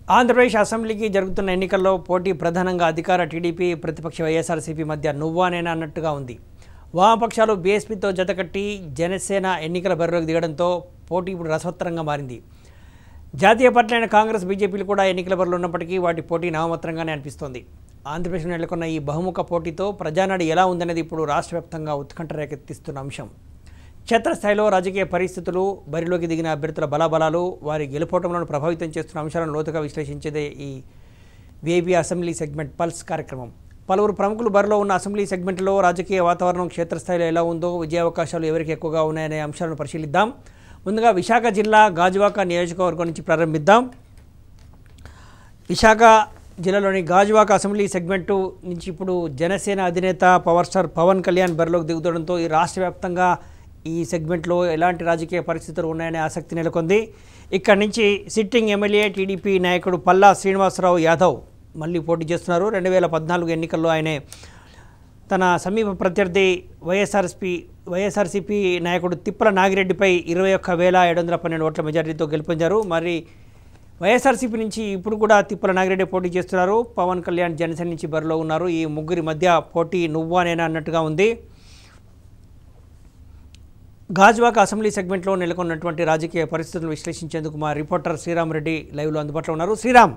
ఆంధ్రప్రదేశ్ అసెంబ్లీకి జరుగుతున్న ఎన్నికల్లో పోటీ ప్రధానంగా అధికార టీడీపీ ప్రతిపక్ష వైఎస్ఆర్సీపీ మధ్య నువ్వానేనా అన్నట్టుగా ఉంది వామపక్షాలు బీఎస్పీతో జతకట్టి జనసేన ఎన్నికల బరిలోకి దిగడంతో పోటీ ఇప్పుడు రసవత్తరంగా మారింది జాతీయ పార్టీలైన కాంగ్రెస్ బీజేపీలు కూడా ఎన్నికల బరిలో ఉన్నప్పటికీ వాటి పోటీ నామమాత్రంగానే అనిపిస్తోంది ఆంధ్రప్రదేశ్లో నెలకొన్న ఈ బహుముఖ పోటీతో ప్రజానాడి ఎలా ఉందనేది ఇప్పుడు రాష్ట్ర వ్యాప్తంగా ఉత్కంఠ రేకెత్తిస్తున్న అంశం క్షేత్రస్థాయిలో రాజకీయ పరిస్థితులు బరిలోకి దిగిన అభ్యర్థుల బలాబలాలు వారి గెలుపోవటంలో ప్రభావితం చేస్తున్న అంశాలను లోతుగా విశ్లేషించేదే ఈ విఐపి అసెంబ్లీ సెగ్మెంట్ పల్స్ కార్యక్రమం పలువురు ప్రముఖులు బరిలో ఉన్న అసెంబ్లీ సెగ్మెంట్లో రాజకీయ వాతావరణం క్షేత్రస్థాయిలో ఎలా ఉందో విజయావకాశాలు ఎవరికి ఎక్కువగా ఉన్నాయనే అంశాలను పరిశీలిద్దాం ముందుగా విశాఖ జిల్లా గాజువాక నియోజకవర్గం నుంచి ప్రారంభిద్దాం విశాఖ జిల్లాలోని గాజువాక అసెంబ్లీ సెగ్మెంటు నుంచి ఇప్పుడు జనసేన అధినేత పవర్ స్టార్ పవన్ కళ్యాణ్ బరిలోకి దిగుతుండడంతో ఈ రాష్ట్ర వ్యాప్తంగా ఈ సెగ్మెంట్లో ఎలాంటి రాజకీయ పరిస్థితులు ఉన్నాయనే ఆసక్తి నెలకొంది ఇక్కడి నుంచి సిట్టింగ్ ఎమ్మెల్యే టీడీపీ నాయకుడు పల్లా శ్రీనివాసరావు యాదవ్ మళ్ళీ పోటీ చేస్తున్నారు రెండు వేల పద్నాలుగు ఎన్నికల్లో ఆయనే తన సమీప ప్రత్యర్థి వైఎస్ఆర్సీపీ వైఎస్ఆర్సీపీ నాయకుడు తిప్పల నాగిరెడ్డిపై ఇరవై ఒక్క వేల ఏడు వందల పన్నెండు ఓట్ల మెజారిటీతో గెలుపొందారు మరి వైఎస్ఆర్సీపీ నుంచి ఇప్పుడు కూడా తిప్పల నాగిరెడ్డి పోటీ చేస్తున్నారు పవన్ కళ్యాణ్ జనసేన నుంచి బరిలో ఉన్నారు ఈ ముగ్గురి మధ్య పోటీ నువ్వానేనా అన్నట్టుగా ఉంది గాజువాక అసెంబ్లీ సెగ్మెంట్లో నెలకొన్నటువంటి రాజకీయ పరిస్థితులను విశ్లేషించేందుకు మా రిపోర్టర్ శ్రీరామ్ రెడ్డి లైవ్లో అందుబాటులో ఉన్నారు శ్రీరామ్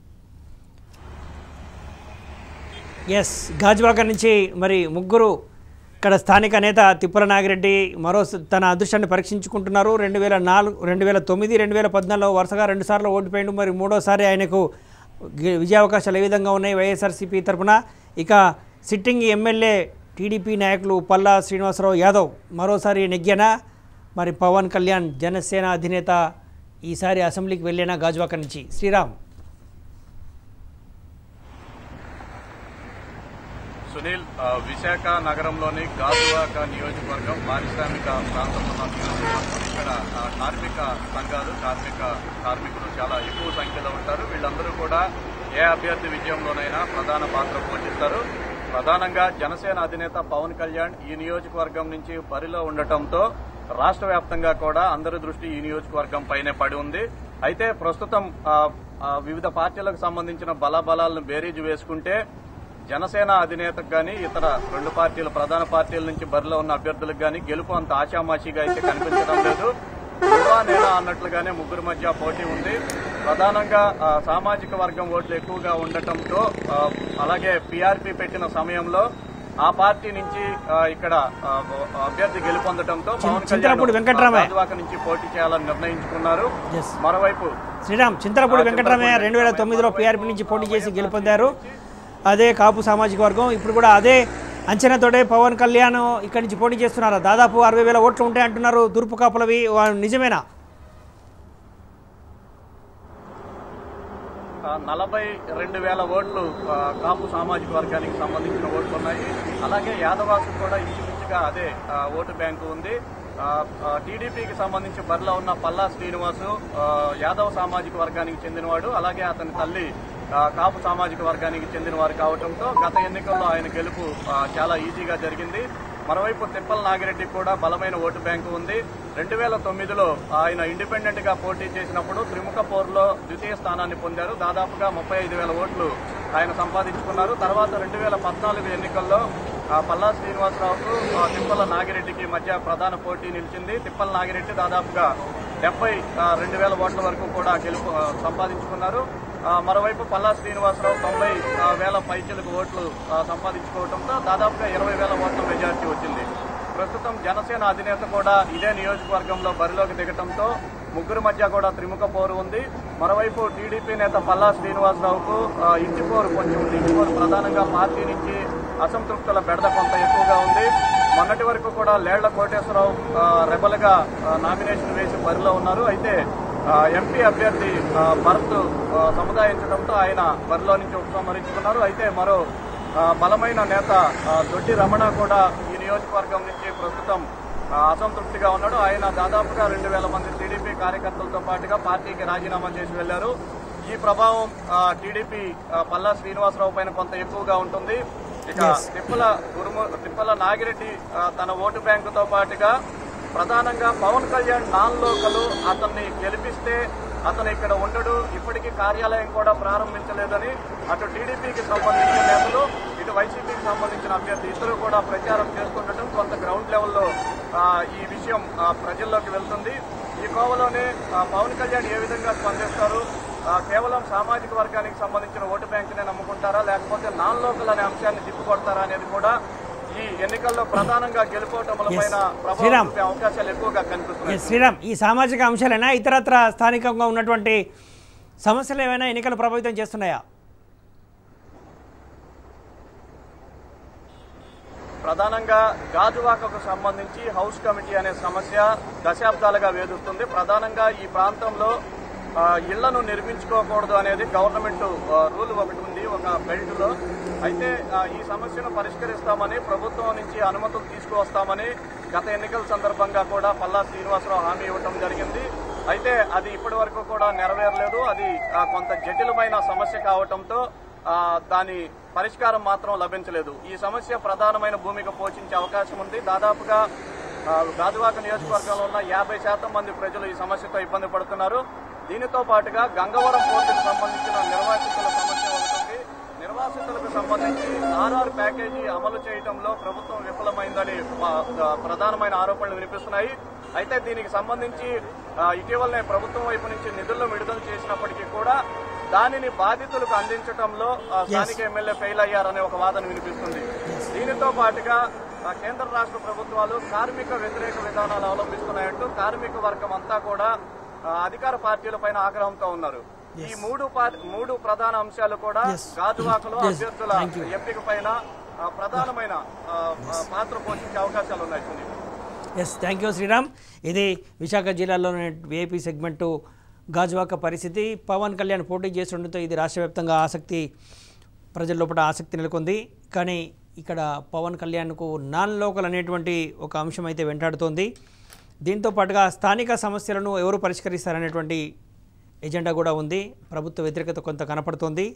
ఎస్ గాజువాక నుంచి మరి ముగ్గురు ఇక్కడ స్థానిక నేత తిప్పల నాగిరెడ్డి మరో స- తన అదృష్టాన్ని పరీక్షించుకుంటున్నారు రెండు వేల నాలుగు రెండు వేల తొమ్మిది రెండు వేల పద్నాలుగులో వరుసగా రెండుసార్లు ఓడిపోయిండు మరి మూడోసారి ఆయనకు గె- విజయావకాశాలు ఏ విధంగా ఉన్నాయి వైఎస్ఆర్సీపీ తరపున ఇక సిట్టింగ్ ఎమ్మెల్యే టీడీపీ నాయకులు పల్లా శ్రీనివాసరావు యాదవ్ మరోసారి నెగ్గానా మరి పవన్ కళ్యాణ్ జనసేన అధినేత ఈసారి అసెంబ్లీకి వెళ్ళేనా గాజువాక నుంచి శ్రీరామ్ సునీల్ ఆ, విశాఖ నగరంలోని గాజువాక నియోజకవర్గం పారిశ్రామిక ప్రాంతంలో ఉన్న నియోజకవర్గం ఇక్కడ ఆ, కార్మిక సంఘాలు కార్మిక కార్మికులు చాలా ఎక్కువ సంఖ్యలో ఉంటారు వీళ్ళందరూ కూడా ఏ అభ్యర్థి విజయంలోనైనా ప్రధాన పాత్ర పోషిస్తారు ప్రధానంగా జనసేన అధినేత పవన్ కళ్యాణ్ ఈ నియోజకవర్గం నుంచి బరిలో ఉండటంతో రాష్ట్ర వ్యాప్తంగా కూడా అందరి దృష్టి ఈ నియోజకవర్గం పైనే పడి ఉంది అయితే ప్రస్తుతం ఆ, ఆ, వివిధ పార్టీలకు సంబంధించిన బలాబలాలను బేరీజు వేసుకుంటే జనసేన అధినేతకు గాని ఇతర రెండు పార్టీల ప్రధాన పార్టీల నుంచి బరిలో ఉన్న అభ్యర్థులకు గాని గెలుపు అంత ఆశామాషిగా అయితే కనిపించడం లేదు నువ్వా నేనా అన్నట్లుగానే ముగ్గురు మధ్య పోటీ ఉంది ప్రధానంగా ఆ, సామాజిక వర్గం ఓట్లు ఎక్కువగా ఉండటంతో ఆ, అలాగే పీఆర్పీ పెట్టిన సమయంలో ఆ పార్టీ నుంచి ఆ, ఇక్కడ ఆ, అభ్యర్థి గెలుపొందడంతో పవన్ చింతలపూడి కళ్యాణ్ వెంకట్రామయ్య. గాజువాక నుంచి పోటీ చేయాలని నిర్ణయించుకున్నారు ఎస్ మరోవైపు శ్రీరామ్ చింతలపూడి వెంకటరామయ్య రెండు వేల తొమ్మిదిలో పీఆర్పీ నుంచి పోటీ చేసి గెలుపొందారు అదే కాపు సామాజిక వర్గం ఇప్పుడు కూడా అదే అంచనాతోటే పవన్ కళ్యాణ్ ఇక్కడి నుంచి పోటీ చేస్తున్నారు దాదాపు అరవై వేల ఓట్లు ఉంటాయి అంటున్నారు తూర్పు కాపులవి వా- నిజమేనా ఆ, నలభై రెండు వేల ఓట్లు ఆ, కాపు సామాజిక వర్గానికి సంబంధించిన ఓట్లు ఉన్నాయి అలాగే యాదవాసు కూడా ఇంచుమించుగా అదే ఆ, ఓటు బ్యాంకు ఉంది ఆ, ఆ, టీడీపీకి సంబంధించి బరిలో ఉన్న పల్లా శ్రీనివాసు ఆ, యాదవ సామాజిక వర్గానికి చెందినవాడు అలాగే అతని తల్లి ఆ, కాపు సామాజిక వర్గానికి చెందినవారు కావడంతో గత ఎన్నికల్లో ఆయన గెలుపు ఆ, చాలా ఈజీగా జరిగింది మరోవైపు తిప్పల నాగిరెడ్డి కూడా బలమైన ఓటు బ్యాంకు ఉంది రెండు వేల తొమ్మిదిలో ఆయన ఇండిపెండెంట్ గా పోటీ చేసినప్పుడు త్రిముఖ పోర్లో ద్వితీయ స్థానాన్ని పొందారు దాదాపుగా ముప్పై ఐదు వేల ఓట్లు ఆయన సంపాదించుకున్నారు తర్వాత రెండు వేల పద్నాలుగు ఎన్నికల్లో ఆ, పల్లా శ్రీనివాసరావుకు ఆ, తిప్పల నాగిరెడ్డికి మధ్య ప్రధాన పోటీ నిలిచింది తిప్పల నాగిరెడ్డి దాదాపుగా డెబ్బై రెండు వేల ఓట్ల వరకు కూడా గెలుపు ఆ, సంపాదించుకున్నారు ఆ, మరోవైపు పల్లా శ్రీనివాసరావు తొంభై ఆ, వేల పైచిలకు ఓట్లు ఆ, సంపాదించుకోవడంతో దాదాపుగా ఇరవై వేల ఓట్ల మెజార్టీ వచ్చింది ప్రస్తుతం జనసేన అధినేత కూడా ఇదే నియోజకవర్గంలో బరిలోకి దిగటంతో ముగ్గురు మధ్య కూడా త్రిముఖ పోరు ఉంది మరోవైపు టీడీపీ నేత పల్లా శ్రీనివాసరావుకు ఆ, ఇంటి పోరు కొంచెం ఉంది ఇంటి పోరు ప్రధానంగా పార్టీ నుంచి అసంతృప్తుల బెడద కొంత ఎక్కువగా ఉంది మొన్నటి వరకు కూడా లేళ్ల కోటేశ్వరరావు ఆ, రెబల్గా ఆ, నామినేషన్ వేసి బరిలో ఉన్నారు అయితే ఆ, ఎంపీ అభ్యర్థి ఆ, భరత్ ఆ, సముదాయించడంతో ఆయన బరిలో నుంచి ఉపసంహరించుకున్నారు అయితే మరో ఆ, బలమైన నేత ఆ, దొడ్డి రమణ కూడా ఈ నియోజకవర్గం నుంచి ప్రస్తుతం ఆ, అసంతృప్తిగా ఉన్నాడు ఆయన దాదాపుగా రెండు వేల మంది టీడీపీ కార్యకర్తలతో పాటుగా పార్టీకి రాజీనామా చేసి వెళ్లారు ఈ ప్రభావం ఆ, టీడీపీ ఆ, పల్లా శ్రీనివాసరావు పైన కొంత ఎక్కువగా ఉంటుంది ఇక తిప్పల గురుము తిప్పల నాగిరెడ్డి ఆ, తన ఓటు బ్యాంకుతో పాటుగా ప్రధానంగా పవన్ కళ్యాణ్ నాన్ లోకలు అతన్ని గెలిపిస్తే అతను ఇక్కడ ఉండడు ఇప్పటికీ కార్యాలయం కూడా ప్రారంభించలేదని అటు టీడీపీకి సంబంధించిన నేతలు ఇటు వైసీపీకి సంబంధించిన అభ్యర్థి ఇద్దరు కూడా ప్రచారం చేస్తుండటం కొంత గ్రౌండ్ లెవెల్లో ఆ, ఈ విషయం ఆ, ప్రజల్లోకి వెళ్తుంది ఈ కోవలోనే ఆ, పవన్ కళ్యాణ్ ఏ విధంగా స్పందిస్తారు ఆ, కేవలం సామాజిక వర్గానికి సంబంధించిన ఓటు బ్యాంకునే నమ్ముకుంటారా లేకపోతే నాన్ లోకల్ అనే అంశాన్ని తిప్పుకొడతారా అనేది కూడా ఈ ఎన్నికల్లో ప్రధానంగా గెలుపోవటముల Yes. పైన ప్రభావం శ్రీరామ్. చూపే అవకాశాలు ఎక్కువగా కనిపిస్తున్నాయి ఎస్ శ్రీరామ్ ఈ సామాజిక అంశాలైనా ఇతరత్ర స్థానికంగా ఉన్నటువంటి సమస్యలు ఏమైనా ఎన్నికలు ప్రభావితం చేస్తున్నాయా ప్రధానంగా గాజువాకకు సంబంధించి హౌస్ కమిటీ అనే సమస్య దశాబ్దాలుగా వేధిస్తుంది ప్రధానంగా ఈ ప్రాంతంలో ఆ, ఇళ్లను నిర్మించుకోకూడదు అనేది గవర్నమెంట్ ఆ, రూల్ ఒకటి ఉంది ఒక బెల్ట్ లో అయితే ఆ, ఈ సమస్యను పరిష్కరిస్తామని ప్రభుత్వం నుంచి అనుమతులు తీసుకువస్తామని గత ఎన్నికల సందర్భంగా కూడా పల్లా శ్రీనివాసరావు హామీ ఇవ్వడం జరిగింది అయితే అది ఇప్పటి వరకు కూడా నెరవేరలేదు అది ఆ, కొంత జటిలమైన సమస్య కావటంతో ఆ, దాని పరిష్కారం మాత్రం లభించలేదు ఈ సమస్య ప్రధానమైన భూమిక పోషించే అవకాశం ఉంది దాదాపుగా ఆ, గాజువాక నియోజకవర్గంలో ఉన్న యాభై శాతం మంది ప్రజలు ఈ సమస్యతో ఇబ్బంది పడుతున్నారు దీనితో పాటుగా గంగవరం పోర్టుకు సంబంధించిన నిర్వాసితుల సమస్య ఒకటి ఉంది నిర్వాసితులకు సంబంధించి ఆర్ఆర్ ప్యాకేజీ అమలు చేయడంలో ప్రభుత్వం విఫలమైందని ఆ, ఆ, ప్రధానమైన ఆరోపణలు వినిపిస్తున్నాయి అయితే దీనికి సంబంధించి ఆ, ఇటీవలనే ప్రభుత్వం వైపు నుంచి నిధులను విడుదల చేసినప్పటికీ కూడా దానిని బాధితులకు అందించడంలో ఆ, స్థానిక ఎమ్మెల్యే ఫెయిల్ అయ్యారనే ఒక వాదన వినిపిస్తుంది దీనితో పాటుగా ఆ, కేంద్ర రాష్ట్ర ప్రభుత్వాలు కార్మిక వ్యతిరేక విధానాలు అవలంబిస్తున్నాయంటూ కార్మిక వర్గం అంతా కూడా ఆ, అధికార పార్టీల పైన ఆగ్రహంతో ఉన్నారు ఈ మూడు పా- మూడు ప్రధాన అంశాలు కూడా Yes. గాజువాకలో Yes. అభ్యర్థుల Thank you. ఎంపిక పైన ఆ, ప్రధానమైన ఆ, ఆ, పాత్ర పోషించే అవకాశాలు ఉన్నాయి Sunil. Yes thank you Sriram ఇది విశాఖ జిల్లాలోని ఏపీ సెగ్మెంటు గాజువాక పరిస్థితి పవన్ కళ్యాణ్ పోటీ చేస్తుండటంతో ఇది రాష్ట్ర వ్యాప్తంగా ఆసక్తి ప్రజల లోపల ఆసక్తి నెలకొంది కానీ ఇక్కడ పవన్ కళ్యాణ్కు నాన్ లోకల్ అనేటువంటి ఒక అంశం అయితే వెంటాడుతోంది దీంతో పాటుగా స్థానిక సమస్యలను ఎవరు పరిష్కరిస్తారనేటువంటి ఎజెండా కూడా ఉంది ప్రభుత్వ వ్యతిరేకత కొంత కనపడుతోంది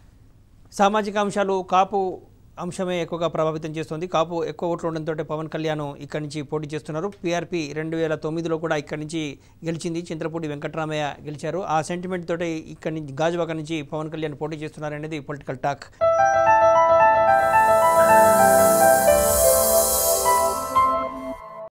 సామాజిక అంశాలు కాపు అంశమే ఎక్కువగా ప్రభావితం చేస్తుంది కాపు ఎక్కువ ఓట్లు ఉండడంతో పవన్ కళ్యాణ్ ఇక్కడి నుంచి పోటీ చేస్తున్నారు పీఆర్పీ రెండు వేల తొమ్మిదిలో కూడా ఇక్కడి నుంచి గెలిచింది చింతలపూడి వెంకటరామయ్య గెలిచారు ఆ సెంటిమెంట్ తోటి ఇక్కడి నుంచి గాజువాక నుంచి పవన్ కళ్యాణ్ పోటీ చేస్తున్నారు అనేది పొలిటికల్ టాక్